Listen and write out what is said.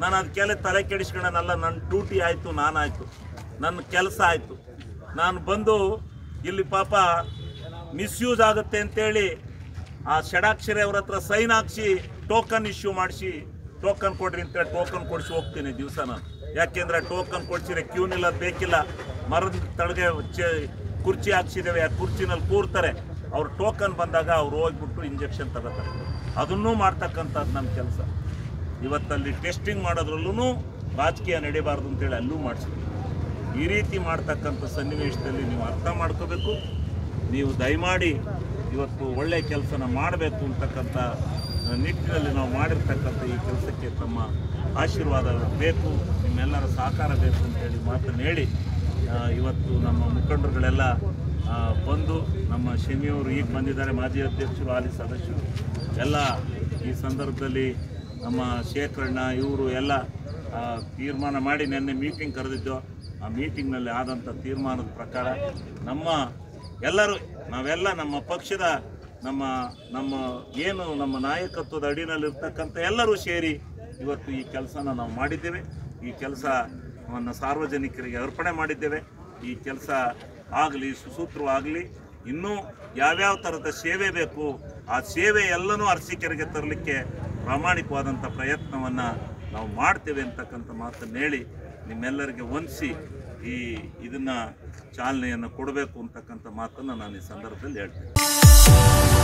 ನಾನು ಅದಕ್ಕೆಲ್ಲ ತಲೆ ಕೆಡಿಸ್ಕೊಳ್ಳೋಣಲ್ಲ ನನ್ನ ಡ್ಯೂಟಿ ಆಯಿತು ನಾನಾಯಿತು ನನ್ನ ಕೆಲಸ ಆಯಿತು ನಾನು ಬಂದು ಇಲ್ಲಿ ಪಾಪ ಮಿಸ್ಯೂಸ್ ಆಗುತ್ತೆ ಅಂತೇಳಿ ಆ ಷಡಾಕ್ಷರಿ ಅವ್ರ ಹತ್ರ ಸೈನ್ ಹಾಕ್ಸಿ ಟೋಕನ್ ಇಶ್ಯೂ ಮಾಡಿಸಿ ಟೋಕನ್ ಕೊಡ್ರಿ ಅಂತೇಳಿ ಟೋಕನ್ ಕೊಡಿಸಿ ಹೋಗ್ತೀನಿ ದಿವಸ ನಾನು ಯಾಕೆಂದ್ರೆ ಟೋಕನ್ ಕೊಡ್ಸಿದ್ರೆ ಕ್ಯೂ ನಿಲ್ಲೋದು ಬೇಕಿಲ್ಲ ಮರದ ತಳಗೆ ಚೆ- ಕುರ್ಚಿ ಹಾಕ್ಸಿದ್ದೇವೆ ಆ ಕುರ್ಚಿನಲ್ಲಿ ಕೂರ್ತಾರೆ ಅವ್ರ ಟೋಕನ್ ಬಂದಾಗ ಅವ್ರು ಹೋಗ್ಬಿಟ್ಟು ಇಂಜೆಕ್ಷನ್ ತಗೋತಾರೆ ಅದನ್ನೂ ಮಾಡ್ತಕ್ಕಂಥದ್ದು ನಮ್ಮ ಕೆಲಸ ಇವತ್ತಲ್ಲಿ ಟೆಸ್ಟಿಂಗ್ ಮಾಡೋದ್ರಲ್ಲೂ ರಾಜಕೀಯ ನಡೀಬಾರ್ದು ಅಂತೇಳಿ ಅಲ್ಲೂ ಮಾಡಿಸ್ತೀವಿ ಈ ರೀತಿ ಮಾಡ್ತಕ್ಕಂಥ ಸನ್ನಿವೇಶದಲ್ಲಿ ನೀವು ಅರ್ಥ ಮಾಡ್ಕೋಬೇಕು ನೀವು ದಯಮಾಡಿ ಇವತ್ತು ಒಳ್ಳೆ ಕೆಲಸನ ಮಾಡಬೇಕು ಅಂತಕ್ಕಂಥ ನಿಟ್ಟಿನಲ್ಲಿ ನಾವು ಮಾಡಿರ್ತಕ್ಕಂಥ ಈ ಕೆಲಸಕ್ಕೆ ತಮ್ಮ ಆಶೀರ್ವಾದ ಬೇಕು ನಿಮ್ಮೆಲ್ಲರ ಸಹಕಾರ ಬೇಕು ಅಂತೇಳಿ ಮಾತನ್ನು ಹೇಳಿ ಆ, ಇವತ್ತು ನಮ್ಮ ಮುಖಂಡರುಗಳೆಲ್ಲ ಆ, ಬಂದು ನಮ್ಮ ಶಮಿಯವರು ಈಗ ಬಂದಿದ್ದಾರೆ ಮಾಜಿ ಅಧ್ಯಕ್ಷರು ಹಾಲಿ ಸದಸ್ಯರು ಎಲ್ಲ ಈ ಸಂದರ್ಭದಲ್ಲಿ ನಮ್ಮ ಶೇಖರಣ್ಣ ಇವರು ಎಲ್ಲ ಆ, ತೀರ್ಮಾನ ಮಾಡಿ ನಿನ್ನೆ ಮೀಟಿಂಗ್ ಕರೆದಿದ್ದು ಆ ಮೀಟಿಂಗ್ನಲ್ಲಿ ಆದಂಥ ತೀರ್ಮಾನದ ಪ್ರಕಾರ ನಮ್ಮ ಎಲ್ಲರೂ ನಾವೆಲ್ಲ ನಮ್ಮ ಪಕ್ಷದ ನಮ್ಮ ನಮ್ಮ ಏನು ನಮ್ಮ ನಾಯಕತ್ವದ ಅಡಿನಲ್ಲಿರ್ತಕ್ಕಂಥ ಎಲ್ಲರೂ ಸೇರಿ ಇವತ್ತು ಈ ಕೆಲಸನ ನಾವು ಮಾಡಿದ್ದೇವೆ ಈ ಕೆಲಸವನ್ನು ಸಾರ್ವಜನಿಕರಿಗೆ ಅರ್ಪಣೆ ಮಾಡಿದ್ದೇವೆ ಈ ಕೆಲಸ ಆಗಲಿ ಸುಸೂತ್ರವಾಗಲಿ ಇನ್ನೂ ಯಾವ್ಯಾವ ಥರದ ಸೇವೆ ಬೇಕು ಆ ಸೇವೆ ಎಲ್ಲನೂ ಅರಸೀಕೆರೆಗೆ ತರಲಿಕ್ಕೆ ಪ್ರಾಮಾಣಿಕವಾದಂಥ ಪ್ರಯತ್ನವನ್ನು ನಾವು ಮಾಡ್ತೇವೆ ಅಂತಕ್ಕಂಥ ಮಾತನ್ನು ಹೇಳಿ ನಿಮ್ಮೆಲ್ಲರಿಗೆ ವಂದಿಸಿ ಈ ಇದನ್ನು ಚಾಲನೆಯನ್ನು ಕೊಡಬೇಕು ಅಂತಕ್ಕಂಥ ಮಾತನ್ನು ನಾನು ಈ ಸಂದರ್ಭದಲ್ಲಿ ಹೇಳ್ತೇನೆ